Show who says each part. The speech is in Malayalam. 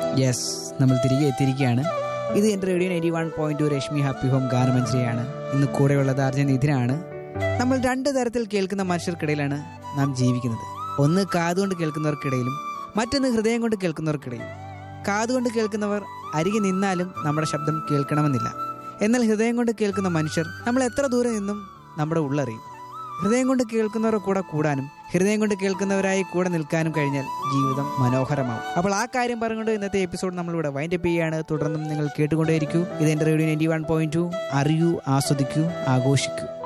Speaker 1: യെസ് നമ്മൾ തിരികെ എത്തിയിരിക്കുകയാണ് ഇത് എൻ്റെ radio ninety one point two Rashmi happy home ഗാനമഞ്ജരിയാണ് ഇന്ന് കൂടെയുള്ളത് അർജൻ നിധിനാണ് നമ്മൾ രണ്ട് തരത്തിൽ കേൾക്കുന്ന മനുഷ്യർക്കിടയിലാണ് നാം ജീവിക്കുന്നത് ഒന്ന് കാതുകൊണ്ട് കേൾക്കുന്നവർക്കിടയിലും മറ്റൊന്ന് ഹൃദയം കൊണ്ട് കേൾക്കുന്നവർക്കിടയിലും കാതുകൊണ്ട് കേൾക്കുന്നവർ അരികെ നിന്നാലും നമ്മുടെ ശബ്ദം കേൾക്കണമെന്നില്ല എന്നാൽ ഹൃദയം കൊണ്ട് കേൾക്കുന്ന മനുഷ്യർ നമ്മൾ എത്ര ദൂരെ നിന്നും നമ്മുടെ ഉള്ളറിയും ഹൃദയം കൊണ്ട് കേൾക്കുന്നവരുടെ കൂടെ കൂടാനും ഹൃദയം കൊണ്ട് കേൾക്കുന്നവരായി കൂടെ നിൽക്കാനും കഴിഞ്ഞാൽ ജീവിതം മനോഹരമാവും അപ്പോൾ ആ കാര്യം പറഞ്ഞുകൊണ്ട് ഇന്നത്തെ എപ്പിസോഡ് നമ്മളിവിടെ വൈൻഡ് അപ്പ് ചെയ്യുകയാണ് തുടർന്നും നിങ്ങൾ കേട്ടുകൊണ്ടേയിരിക്കൂ ഇത് എൻ്റെ radio ninety one point two അറിയൂ ആസ്വദിക്കൂ ആഘോഷിക്കൂ